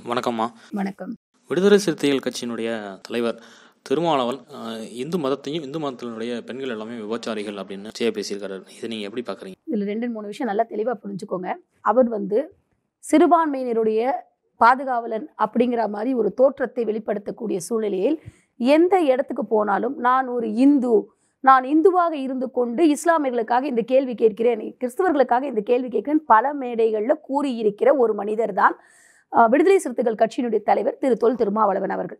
வணக்கம்மா வணக்கம் விடுதலை சிறுத்தைகள் கட்சியினுடைய தலைவர் திருமாவளவன் அஹ், இந்து மதத்தையும் இந்து மதத்தினுடைய பெண்கள் எல்லாமே விபச்சாரிகள் அப்படின்னு செய்ய பேசியிருக்காரு இதை நீங்கள் எப்படி பார்க்குறீங்க இதில் ரெண்டு மூணு விஷயம் நல்லா தெளிவாக புரிஞ்சுக்கோங்க அவர் வந்து சிறுபான்மையினருடைய பாதுகாவலன் அப்படிங்கிற மாதிரி ஒரு தோற்றத்தை வெளிப்படுத்தக்கூடிய சூழ்நிலையில் எந்த இடத்துக்கு போனாலும் நான் ஒரு இந்து நான் இந்துவாக இருந்து கொண்டு இஸ்லாமியர்களுக்காக இந்த கேள்வி கேட்கிறேன் கிறிஸ்தவர்களுக்காக இந்த கேள்வி கேட்கிறேன் பல மேடைகளில் கூறியிருக்கிற ஒரு மனிதர் தான் அஹ், விடுதலை சிறுத்தைகள் கட்சியினுடைய தலைவர் திரு தொல் திருமாவளவன் அவர்கள்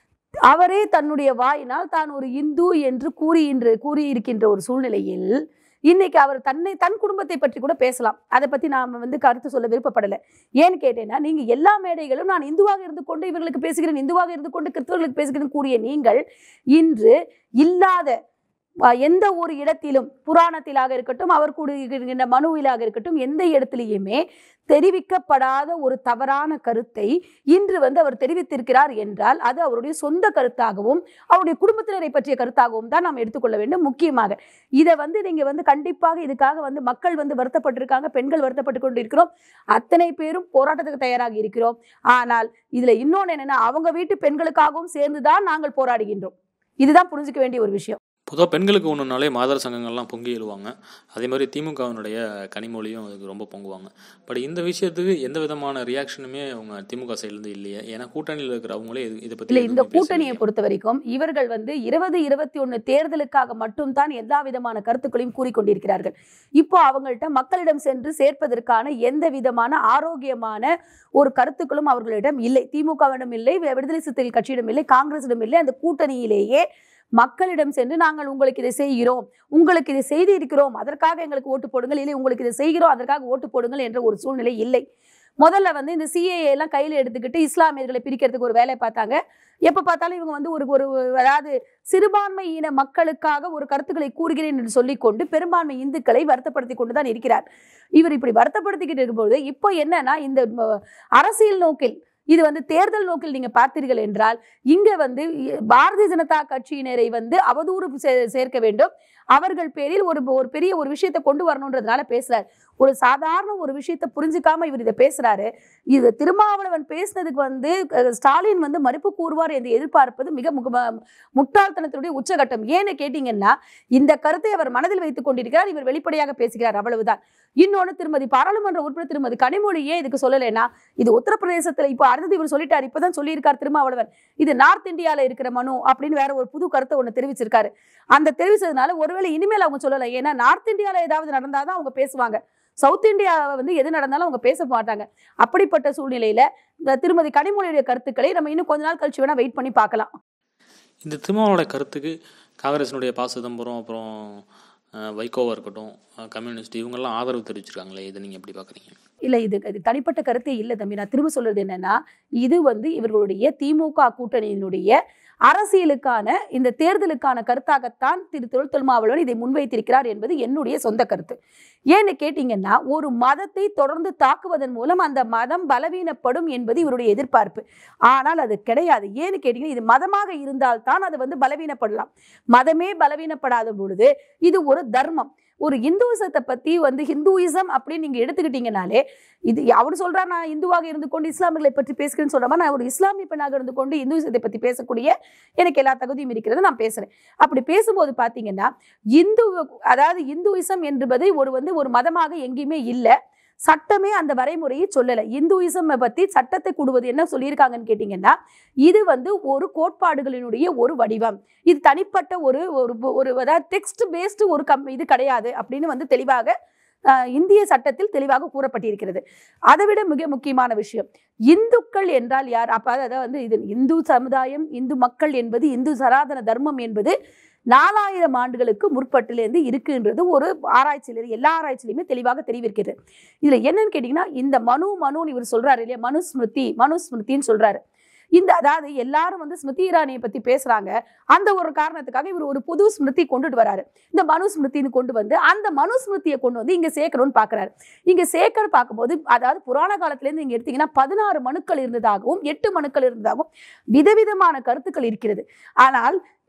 அவரே தன்னுடைய வாயினால் தான் ஒரு இந்து என்று கூறியின்று கூறியிருக்கின்ற ஒரு சூழ்நிலையில் இன்னைக்கு அவர் தன்னை தன் குடும்பத்தை பற்றி கூட பேசலாம் அதை பத்தி நாம வந்து கருத்து சொல்ல விருப்பப்படலை ஏன்னு கேட்டேன்னா நீங்க எல்லா மேடைகளும் நான் இந்துவாக இருந்து கொண்டு இவர்களுக்கு பேசுகிறேன் இந்துவாக இருந்து கொண்டு கிறிஸ்தவர்களுக்கு பேசுகிறேன் கூறிய நீங்கள் இன்று இல்லாத அஹ், எந்த ஒரு இடத்திலும் புராணத்திலாக இருக்கட்டும் அவர் கூறுகின்ற மனுவிலாக இருக்கட்டும் எந்த இடத்திலையுமே தெரிவிக்கப்படாத ஒரு தவறான கருத்தை இன்று வந்து அவர் தெரிவித்திருக்கிறார் என்றால் அது அவருடைய சொந்த கருத்தாகவும் அவருடைய குடும்பத்தினரை பற்றிய கருத்தாகவும் தான் நாம் எடுத்துக்கொள்ள வேண்டும் முக்கியமாக இதை வந்து நீங்க வந்து கண்டிப்பாக இதுக்காக வந்து மக்கள் வந்து வருத்தப்பட்டிருக்காங்க பெண்கள் வருத்தப்பட்டு கொண்டு இருக்கிறோம் அத்தனை பேரும் போராட்டத்துக்கு தயாராக இருக்கிறோம் ஆனால் இதுல இன்னொன்று என்னன்னா அவங்க வீட்டு பெண்களுக்காகவும் சேர்ந்து தான் நாங்கள் போராடுகின்றோம் இதுதான் புரிஞ்சுக்க வேண்டிய ஒரு விஷயம் பொதுவாக பெண்களுக்கு ஒன்றுனாலே மாதர் சங்கங்கள்லாம் பொங்கி எழுவாங்க அதே மாதிரி திமுகவினுடைய கனிமொழியும் அதுக்கு ரொம்ப பொங்குவாங்க பட் இந்த விஷயத்துக்கு எந்த விதமான ரியாக்ஷனுமே அவங்க திமுக சைட்லேருந்து இல்லையே ஏன்னா கூட்டணியில் இருக்கிற அவங்களே இது- இதை பற்றி இல்ல இந்த கூட்டணியை பொறுத்த வரைக்கும் இவர்கள் வந்து இருபது இருபத்தி ஒண்ணு தேர்தலுக்காக மட்டும்தான் எல்லா விதமான கருத்துக்களையும் கூறிக்கொண்டிருக்கிறார்கள் இப்போ அவங்கள்ட்ட மக்களிடம் சென்று சேர்ப்பதற்கான எந்த விதமான ஆரோக்கியமான ஒரு கருத்துக்களும் அவர்களிடம் இல்லை திமுகவிடம் இல்லை விடுதலை சிறுத்தைகள் கட்சியிடம் இல்லை காங்கிரசிடம் இல்லை அந்த கூட்டணியிலேயே மக்களிடம் சென்று நாங்கள் உங்களுக்கு இதை செய்கிறோம் உங்களுக்கு இதை செய்து இருக்கிறோம் அதற்காக எங்களுக்கு ஓட்டு போடுங்கள் இல்லை உங்களுக்கு இதை செய்கிறோம் அதற்காக ஓட்டு போடுங்கள் என்ற ஒரு சூழ்நிலை இல்லை முதல்ல வந்து இந்த சிஏஏ எல்லாம் கையில் எடுத்துக்கிட்டு இஸ்லாமியர்களை பிரிக்கிறதுக்கு ஒரு வேலையை பார்த்தாங்க எப்போ பார்த்தாலும் இவங்க வந்து ஒரு ஒரு அதாவது சிறுபான்மை இன மக்களுக்காக ஒரு கருத்துக்களை கூறுகிறேன் என்று சொல்லிக்கொண்டு பெரும்பான்மை இந்துக்களை வருத்தப்படுத்தி கொண்டு தான் இருக்கிறார் இவர் இப்படி வருத்தப்படுத்திக்கிட்டு இருக்கும்போது இப்போ என்னன்னா இந்த ம, அரசியல் நோக்கில் இது வந்து தேர்தல் நோக்கில் நீங்க பார்த்தீர்கள் என்றால் இங்க வந்து இ- பாரதிய ஜனதா கட்சியினரை வந்து அவதூறு சே- சேர்க்க வேண்டும் அவர்கள் பேரில் ஒரு ஒரு பெரிய ஒரு விஷயத்தை கொண்டு வரணுன்றதுனால பேசுறாரு ஒரு சாதாரண ஒரு விஷயத்தை புரிஞ்சுக்காம இவர் இதை பேசுறாரு இது திருமாவளவன் பேசினதுக்கு வந்து அஹ், ஸ்டாலின் வந்து மறுப்பு கூறுவார் என்று எதிர்பார்ப்பது மிக முக- ம- முட்டாள்தனத்தினுடைய உச்சகட்டம் ஏன்னு கேட்டீங்கன்னா இந்த கருத்தை அவர் மனதில் வைத்துக் கொண்டிருக்கிறார் இவர் வெளிப்படையாக பேசுகிறார் அவ்வளவுதான் இன்னொன்னு திருமதி பாராளுமன்ற உறுப்பினர் திருமதி கனிமொழி ஏன் இதுக்கு சொல்லலைன்னா இது உத்தரப்பிரதேசத்துல இப்போ அடுத்தது இவர் சொல்லிட்டார் இப்பதான் சொல்லியிருக்கார் திருமாவளவன் இது நார்த் இந்தியால இருக்கிற மனு அப்படின்னு வேற ஒரு புது கருத்தை ஒண்ணு தெரிவிச்சிருக்காரு அந்த தெரிவிச்சதுனால ஒருவேளை இனிமேல் அவங்க சொல்லலை ஏன்னா நார்த் இந்தியால ஏதாவது நடந்தாதான் அவங்க பேசுவாங்க சவுத் இந்தியாவை வந்து எது நடந்தாலும் அவங்க பேச மாட்டாங்க அப்படிப்பட்ட சூழ்நிலையில இந்த திருமதி கனிமொழியுடைய கருத்துக்களை நம்ம இன்னும் கொஞ்ச நாள் கழிச்சு வேணா வெயிட் பண்ணி பார்க்கலாம் இந்த திருமாவளோட கருத்துக்கு காங்கிரஸினுடைய ப சிதம்பரம் அப்புறம் அஹ், வைகோவா இருக்கட்டும் அஹ், கம்யூனிஸ்ட் இவங்கெல்லாம் ஆதரவு தெரிவிச்சிருக்காங்களே இதை நீங்கள் எப்படி பார்க்குறீங்க இல்ல இது இது தனிப்பட்ட கருத்தே இல்லை தம்பி நான் திரும்ப சொல்றது என்னன்னா இது வந்து இவர்களுடைய திமுக கூட்டணியினுடைய அரசியலுக்கான இந்த தேர்தலுக்கான கருத்தாகத்தான் திரு தொல் திருமாவளவன் இதை முன்வைத்திருக்கிறார் என்பது என்னுடைய சொந்த கருத்து ஏன்னு கேட்டீங்கன்னா ஒரு மதத்தை தொடர்ந்து தாக்குவதன் மூலம் அந்த மதம் பலவீனப்படும் என்பது இவருடைய எதிர்பார்ப்பு ஆனால் அது கிடையாது ஏன்னு கேட்டீங்கன்னா இது மதமாக இருந்தால்தான் அது வந்து பலவீனப்படலாம் மதமே பலவீனப்படாத பொழுது இது ஒரு தர்மம் ஒரு இந்துவிசத்தை பத்தி வந்து ஹிந்துயிசம் அப்படின்னு நீங்க எடுத்துக்கிட்டீங்கனாலே இது அவர் சொல்றா நான் இந்துவாக இருந்து கொண்டு இஸ்லாமியர்களை பற்றி பேசுகிறேன்னு சொல்றாம நான் ஒரு இஸ்லாமிய பெண்ணாக இருந்து கொண்டு இந்துவிசத்தை பத்தி பேசக்கூடிய எனக்கு எல்லா தகுதியும் இருக்கிறது நான் பேசுறேன் அப்படி பேசும்போது பாத்தீங்கன்னா இந்து அதாவது இந்துயிசம் என்பது ஒரு வந்து ஒரு மதமாக எங்கேயுமே இல்லை சட்டமே அந்த வரைமுறையை சொல்லலை இந்துயிசம் பத்தி சட்டத்தை கூடுவது என்ன சொல்லியிருக்காங்கன்னு கேட்டிங்கன்னா இது வந்து ஒரு கோட்பாடுகளினுடைய ஒரு வடிவம் இது தனிப்பட்ட ஒரு ஒரு ஒரு அதாவது டெக்ஸ்ட் பேஸ்டு ஒரு கம் இது கிடையாது அப்படின்னு வந்து தெளிவாக ஆஹ், இந்திய சட்டத்தில் தெளிவாக கூறப்பட்டிருக்கிறது அதை விட மிக முக்கியமான விஷயம் இந்துக்கள் என்றால் யார் அப்ப அதாவது வந்து இது இந்து சமுதாயம் இந்து மக்கள் என்பது இந்து சனாதன தர்மம் என்பது நாலாயிரம் ஆண்டுகளுக்கு முற்பட்டிலேருந்து இருக்குன்றது ஒரு ஆராய்ச்சியில் எல்லா ஆராய்ச்சியிலுமே தெளிவாக தெரிவிக்கிறது இதுல என்னன்னு கேட்டீங்கன்னா இந்த மனு மனுன்னு இவர் சொல்றாரு இல்லையா மனுஸ்மிருதி மனுஸ்மிருதின்னு சொல்றாரு இந்த அதாவது எல்லாரும் வந்து ஸ்மிருதி இரானியை பத்தி பேசுறாங்க அந்த ஒரு காரணத்துக்காக இவர் ஒரு புது ஸ்மிருதி கொண்டுட்டு வராரு இந்த மனுஸ்மிருதின்னு கொண்டு வந்து அந்த மனுஸ்மிருதியை கொண்டு வந்து இங்க சேர்க்கணும்னு பாக்குறாரு இங்க சேர்க்கற பார்க்கும்போது அதாவது புராண காலத்துல இருந்து நீங்க எடுத்தீங்கன்னா பதினாறு மனுக்கள் இருந்ததாகவும் எட்டு மனுக்கள் இருந்ததாகவும் விதவிதமான கருத்துக்கள் இருக்கிறது ஆனால்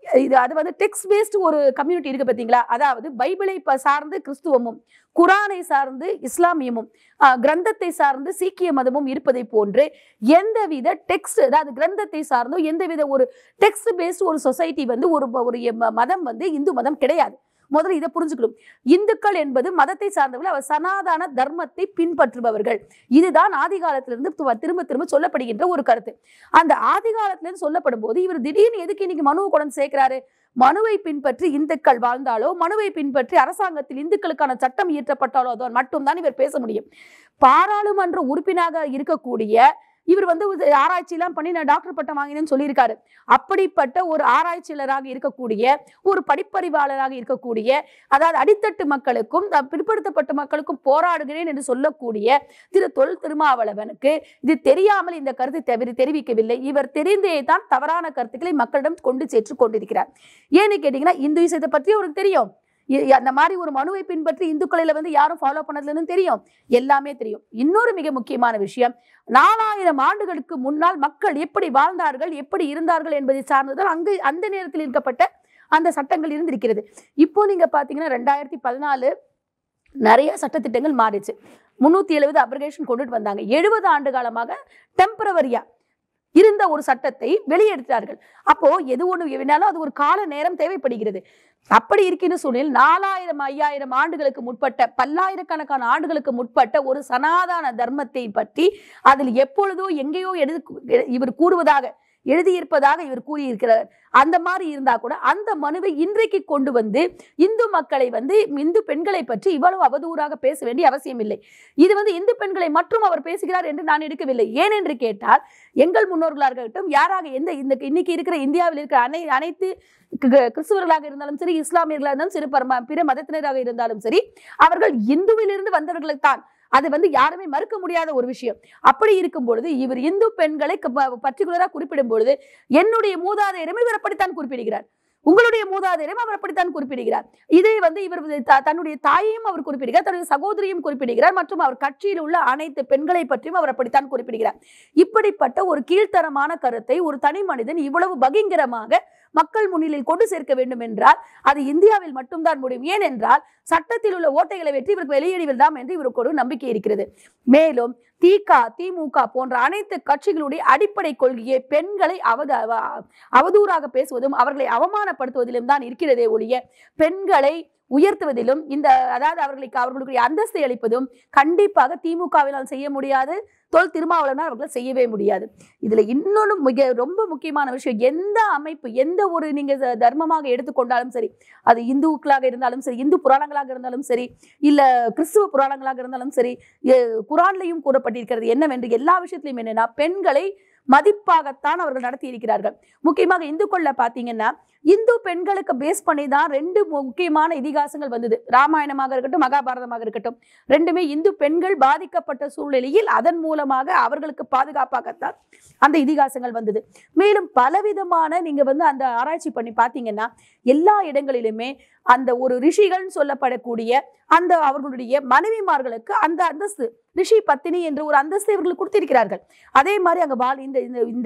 இது அது வந்து டெக்ஸ்ட் பேஸ்டு ஒரு கம்யூனிட்டி இருக்கு பார்த்தீங்களா அதாவது பைபிளை ப- சார்ந்து கிறிஸ்துவமும் குரானை சார்ந்து இஸ்லாமியமும் ஆஹ், கிரந்தத்தை சார்ந்து சீக்கிய மதமும் இருப்பதை போன்று எந்தவித டெக்ஸ்ட் அதாவது கிரந்தத்தை சார்ந்தோ எந்தவித ஒரு டெக்ஸ்ட் பேஸ்டு ஒரு சொசைட்டி வந்து ஒரு ஒரு ம- மதம் வந்து இந்து மதம் கிடையாது முதல்ல இதை புரிஞ்சுக்கணும் இந்துக்கள் என்பது மதத்தை சார்ந்தவர்கள் அவர் சனாதன தர்மத்தை பின்பற்றுபவர்கள் இதுதான் ஆதி காலத்திலிருந்து து- திரும்ப திரும்ப சொல்லப்படுகின்ற ஒரு கருத்து அந்த ஆதி காலத்திலிருந்து சொல்லப்படும் போது இவர் திடீர்னு எதுக்கு இன்னைக்கு மனுவை கொண்டு சேர்க்கிறாரு மனுவை பின்பற்றி இந்துக்கள் வாழ்ந்தாலோ மனுவை பின்பற்றி அரசாங்கத்தில் இந்துக்களுக்கான சட்டம் இயற்றப்பட்டாலோ அதோ மட்டும்தான் இவர் பேச முடியும் பாராளுமன்ற உறுப்பினராக இருக்கக்கூடிய இவர் வந்து ஒரு ஆராய்ச்சியெல்லாம் பண்ணி நான் டாக்டர் பட்டம் வாங்கினேன்னு சொல்லியிருக்காரு அப்படிப்பட்ட ஒரு ஆராய்ச்சியாளராக இருக்கக்கூடிய ஒரு படிப்பறிவாளராக இருக்கக்கூடிய அதாவது அடித்தட்டு மக்களுக்கும் அஹ், பிற்படுத்தப்பட்ட மக்களுக்கும் போராடுகிறேன் என்று சொல்லக்கூடிய திரு தொல் திருமாவளவனுக்கு இது தெரியாமல் இந்த கருத்தை தவிர தெரிவிக்கவில்லை இவர் தெரிந்தே தான் தவறான கருத்துக்களை மக்களிடம் கொண்டு சேர்த்து கொண்டிருக்கிறார் ஏன்னு கேட்டீங்கன்னா இந்துயிசத்தை பற்றி அவருக்கு தெரியும் இ- அந்த மாதிரி ஒரு மனுவை பின்பற்றி இந்துக்களில வந்து யாரும் ஃபாலோ பண்ணதுலன்னு தெரியும் எல்லாமே தெரியும் இன்னொரு மிக முக்கியமான விஷயம் நாலாயிரம் ஆண்டுகளுக்கு முன்னால் மக்கள் எப்படி வாழ்ந்தார்கள் எப்படி இருந்தார்கள் என்பதை சார்ந்துதான் அங்கு அந்த நேரத்தில் இருக்கப்பட்ட அந்த சட்டங்கள் இருந்திருக்கிறது இப்போ நீங்க பாத்தீங்கன்னா ரெண்டாயிரத்தி பதினாலு நிறைய சட்டத்திட்டங்கள் மாறிச்சு முன்னூத்தி எழுபது அப்ரிகேஷன் கொண்டுட்டு வந்தாங்க எழுபது ஆண்டு காலமாக டெம்பரவரியா இருந்த ஒரு சட்டத்தை வெளியெடுத்தார்கள் அப்போ எது ஒண்ணு வேணாலும் அது ஒரு கால நேரம் தேவைப்படுகிறது அப்படி இருக்கின்ற சூழ்நிலையில் நாலாயிரம் ஐயாயிரம் ஆண்டுகளுக்கு முற்பட்ட பல்லாயிரக்கணக்கான ஆண்டுகளுக்கு முற்பட்ட ஒரு சனாதன தர்மத்தை பற்றி அதில் எப்பொழுதோ எங்கேயோ எழுது இவர் கூறுவதாக எழுதியிருப்பதாக இவர் கூறியிருக்கிறார் அந்த மாதிரி இருந்தா கூட அந்த மனுவை இன்றைக்கு கொண்டு வந்து இந்து மக்களை வந்து இந்து பெண்களை பற்றி இவ்வளவு அவதூறாக பேச வேண்டிய அவசியம் இல்லை இது வந்து இந்து பெண்களை மற்றும் அவர் பேசுகிறார் என்று நான் எடுக்கவில்லை ஏன் என்று கேட்டால் எங்கள் முன்னோர்களாக இருக்கட்டும் யாராக எந்த இந்த இன்னைக்கு இருக்கிற இந்தியாவில் இருக்கிற அனை அனைத்து கிறிஸ்துவ- கிறிஸ்துவர்களாக இருந்தாலும் சரி இஸ்லாமியர்களாக இருந்தாலும் சரி பரம பிற மதத்தினராக இருந்தாலும் சரி அவர்கள் இந்துவிலிருந்து வந்தவர்கள் தான் அது வந்து யாருமே மறுக்க முடியாத ஒரு விஷயம் அப்படி இருக்கும் பொழுது இவர் இந்து பெண்களை பர்டிகுலரா குறிப்பிடும் பொழுது என்னுடைய மூதாதையரும் இவர் அப்படித்தான் குறிப்பிடுகிறார் உங்களுடைய மூதாதையரும் அவர் அப்படித்தான் குறிப்பிடுகிறார் இதை வந்து இவர் த- தன்னுடைய தாயையும் அவர் குறிப்பிடுகிறார் தன்னுடைய சகோதரியும் குறிப்பிடுகிறார் மற்றும் அவர் கட்சியில் உள்ள அனைத்து பெண்களை பற்றியும் அவர் அப்படித்தான் குறிப்பிடுகிறார் இப்படிப்பட்ட ஒரு கீழ்த்தரமான கருத்தை ஒரு தனி மனிதன் இவ்வளவு பகிங்கரமாக மக்கள் முன்னிலையில் கொண்டு சேர்க்க வேண்டும் என்றால் அது இந்தியாவில் மட்டும்தான் முடியும் ஏனென்றால் சட்டத்தில் உள்ள ஓட்டைகளை வெற்றி இவருக்கு வெளியேறிவிடலாம் என்று இவருக்கு ஒரு நம்பிக்கை இருக்கிறது மேலும் திக திமுக போன்ற அனைத்து கட்சிகளுடைய அடிப்படை கொள்கையை பெண்களை அவத அவ- அவதூறாக பேசுவதும் அவர்களை அவமானப்படுத்துவதிலும் தான் இருக்கிறதே ஒழிய பெண்களை உயர்த்துவதிலும் இந்த அதாவது அவர்களுக்கு அவர்களுடைய அந்தஸ்தை அளிப்பதும் கண்டிப்பாக திமுகவினால் செய்ய முடியாது தொல் திருமாவளவனால் அவர்கள் செய்யவே முடியாது இதுல இன்னொன்னு மிக ரொம்ப முக்கியமான விஷயம் எந்த அமைப்பு எந்த ஒரு நீங்க த- தர்மமாக எடுத்துக்கொண்டாலும் சரி அது இந்துக்களாக இருந்தாலும் சரி இந்து புராணங்களாக இருந்தாலும் சரி இல்ல கிறிஸ்துவ புராணங்களாக இருந்தாலும் சரி எ- குரான்லையும் கூறப்பட்டிருக்கிறது என்னவென்று எல்லா விஷயத்திலையும் என்னன்னா பெண்களை மதிப்பாகத்தான் அவர்கள் நடத்தி இருக்கிறார்கள் முக்கியமாக இந்துக்கள்ல பாத்தீங்கன்னா இந்து பெண்களுக்கு பேஸ் பண்ணி தான் ரெண்டு முக்கியமான இதிகாசங்கள் வந்தது ராமாயணமாக இருக்கட்டும் மகாபாரதமாக இருக்கட்டும் ரெண்டுமே இந்து பெண்கள் பாதிக்கப்பட்ட சூழ்நிலையில் அதன் மூலமாக அவர்களுக்கு பாதுகாப்பாகத்தான் அந்த இதிகாசங்கள் வந்தது மேலும் பலவிதமான நீங்க வந்து அந்த ஆராய்ச்சி பண்ணி பார்த்தீங்கன்னா எல்லா இடங்களிலுமே அந்த ஒரு ரிஷிகள்னு சொல்லப்படக்கூடிய அந்த அவர்களுடைய மனைவிமார்களுக்கு அந்த அந்தஸ்து ரிஷி பத்தினி என்ற ஒரு அந்தஸ்தை இவர்கள் கொடுத்திருக்கிறார்கள் அதே மாதிரி அங்க வாழ் இந்த இந்த- இந்த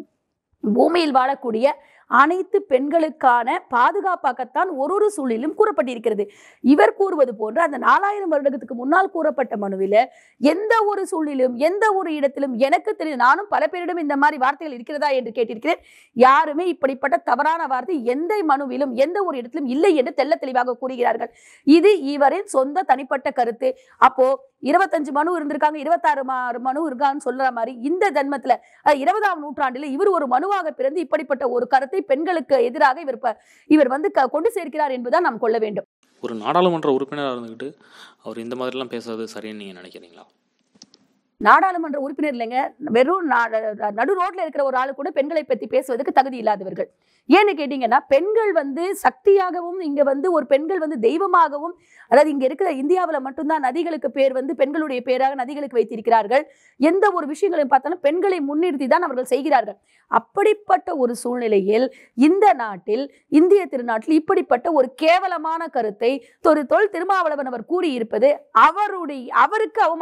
பூமியில் வாழக்கூடிய அனைத்து பெண்களுக்கான பாதுகாப்பாகத்தான் ஒரு ஒரு சூழலிலும் கூறப்பட்டிருக்கிறது இவர் கூறுவது போன்று அந்த நாலாயிரம் வருடத்துக்கு முன்னால் கூறப்பட்ட மனுவில எந்த ஒரு சூழலிலும் எந்த ஒரு இடத்திலும் எனக்கு தெரியும் நானும் பல பேரிடம் இந்த மாதிரி வார்த்தைகள் இருக்கிறதா என்று கேட்டிருக்கிறேன் யாருமே இப்படிப்பட்ட தவறான வார்த்தை எந்த மனுவிலும் எந்த ஒரு இடத்திலும் இல்லை என்று தெள்ள தெளிவாக கூறுகிறார்கள் இது இவரின் சொந்த தனிப்பட்ட கருத்து அப்போ இருபத்தஞ்சு மனு இருந்திருக்காங்க இருபத்தாறு மா- மனு இருக்கான்னு சொல்ற மாதிரி இந்த ஜன்மத்துல அஹ், இருபதாம் நூற்றாண்டில் இவர் ஒரு மனுவாக பிறந்து இப்படிப்பட்ட ஒரு கருத்தை பெண்களுக்கு எதிராக இவர் ப- இவர் வந்து க- கொண்டு சேர்க்கிறார் என்பதுதான் நாம் கொள்ள வேண்டும் ஒரு நாடாளுமன்ற உறுப்பினராக இருந்துக்கிட்டு அவர் இந்த மாதிரிலாம் பேசுறது சரின்னு நீங்கள் நினைக்கிறீங்களா நாடாளுமன்ற உறுப்பினர் இல்லைங்க வெறும் நா- நடு ரோட்ல இருக்கிற ஒரு ஆளு கூட பெண்களை பத்தி பேசுவதற்கு தகுதி இல்லாதவர்கள் ஏன்னு கேட்டீங்கன்னா பெண்கள் வந்து சக்தியாகவும் இங்க வந்து ஒரு பெண்கள் வந்து தெய்வமாகவும் அதாவது இங்க இருக்கிற இந்தியாவுல மட்டும்தான் நதிகளுக்கு பேர் வந்து பெண்களுடைய பேராக நதிகளுக்கு வைத்திருக்கிறார்கள் எந்த ஒரு விஷயங்களையும் பார்த்தாலும் பெண்களை முன்னிறுத்தி தான் அவர்கள் செய்கிறார்கள் அப்படிப்பட்ட ஒரு சூழ்நிலையில் இந்த நாட்டில் இந்திய திருநாட்டில் இப்படிப்பட்ட ஒரு கேவலமான கருத்தை ஒரு தொல் திருமாவளவன் அவர் கூறியிருப்பது அவருடைய அவருக்கு அவமானம்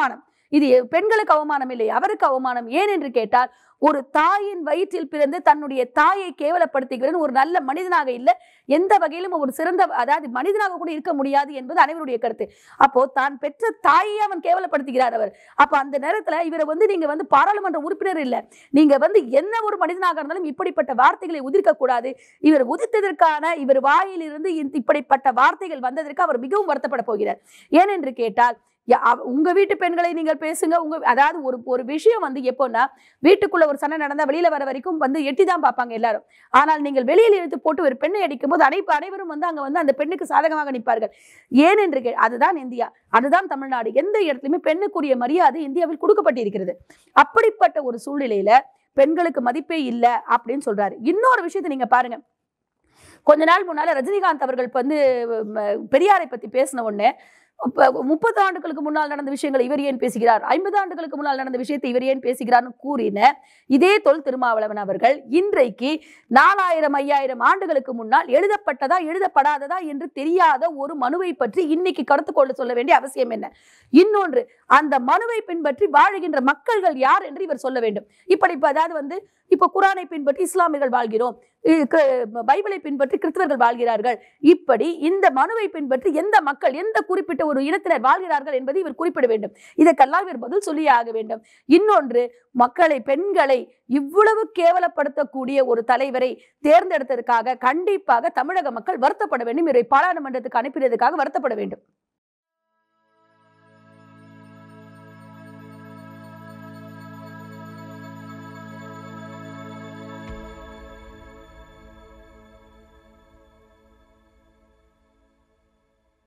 இது பெண்களுக்கு அவமானம் இல்லை அவருக்கு அவமானம் ஏன் என்று கேட்டால் ஒரு தாயின் வயிற்றில் பிறந்து தன்னுடைய தாயை கேவலப்படுத்துகிறேன் ஒரு நல்ல மனிதனாக இல்லை எந்த வகையிலும் ஒரு சிறந்த அதாவது மனிதனாக கூட இருக்க முடியாது என்பது அனைவருடைய கருத்து அப்போ தான் பெற்ற தாயை அவன் கேவலப்படுத்துகிறார் அவர் அப்ப அந்த நேரத்துல இவரை வந்து நீங்க வந்து பாராளுமன்ற உறுப்பினர் இல்ல நீங்க வந்து என்ன ஒரு மனிதனாக இருந்தாலும் இப்படிப்பட்ட வார்த்தைகளை உதிர்க்க கூடாது இவர் உதித்ததற்கான இவர் வாயிலிருந்து இந்த- இப்படிப்பட்ட வார்த்தைகள் வந்ததற்கு அவர் மிகவும் வருத்தப்பட போகிறார் ஏனென்று கேட்டால் ய- அவ- உங்க வீட்டு பெண்களை நீங்கள் பேசுங்க உங்க அதாவது ஒரு ஒரு விஷயம் வந்து எப்போன்னா வீட்டுக்குள்ள ஒரு சண்டை நடந்தா வெளியில வர வரைக்கும் வந்து எட்டி தான் பார்ப்பாங்க எல்லாரும் ஆனால் நீங்கள் வெளியில் இழுத்து போட்டு ஒரு பெண்ணை அடிக்கும் போது அனைப்பு அனைவரும் வந்து அங்க வந்து அந்த பெண்ணுக்கு சாதகமாக நிற்பார்கள் ஏன் என்று கே- அதுதான் இந்தியா அதுதான் தமிழ்நாடு எந்த இடத்துலையுமே பெண்ணுக்குரிய மரியாதை இந்தியாவில் கொடுக்கப்பட்டிருக்கிறது அப்படிப்பட்ட ஒரு சூழ்நிலையில பெண்களுக்கு மதிப்பே இல்லை அப்படின்னு சொல்றாரு இன்னொரு விஷயத்தை நீங்க பாருங்க கொஞ்ச நாள் முன்னால ரஜினிகாந்த் அவர்கள் இப்ப வந்து ம, பெரியாரை பத்தி பேசின உடனே முப்பது ஆண்டுகளுக்கு முன்னால் நடந்த விஷயங்களை இவர் ஏன் பேசுகிறார் ஐம்பது ஆண்டுகளுக்கு முன்னால் நடந்த விஷயத்தை இவர் ஏன் பேசுகிறார்னு கூறின இதே தொல் திருமாவளவன் அவர்கள் இன்றைக்கு நாலாயிரம் ஐயாயிரம் ஆண்டுகளுக்கு முன்னால் எழுதப்பட்டதா எழுதப்படாததா என்று தெரியாத ஒரு மனுவை பற்றி இன்னைக்கு கருத்து கொள்ள சொல்ல வேண்டிய அவசியம் என்ன இன்னொன்று அந்த மனுவை பின்பற்றி வாழுகின்ற மக்கள்கள் யார் என்று இவர் சொல்ல வேண்டும் இப்படி இப்ப அதாவது வந்து இப்ப குரானை பின்பற்றி இஸ்லாமியர்கள் வாழ்கிறோம் இ- க- பைபிளை பின்பற்றி கிறிஸ்தவர்கள் வாழ்கிறார்கள் இப்படி இந்த மனுவை பின்பற்றி எந்த மக்கள் எந்த குறிப்பிட்ட ஒரு இனத்தினர் வாழ்கிறார்கள் என்பதை இவர் குறிப்பிட வேண்டும் இதற்கெல்லாம் இவர் பதில் சொல்லியே ஆக வேண்டும் இன்னொன்று மக்களை பெண்களை இவ்வளவு கேவலப்படுத்தக்கூடிய ஒரு தலைவரை தேர்ந்தெடுத்ததற்காக கண்டிப்பாக தமிழக மக்கள் வருத்தப்பட வேண்டும் இவரை பாராளுமன்றத்துக்கு அனுப்பினதுக்காக வருத்தப்பட வேண்டும்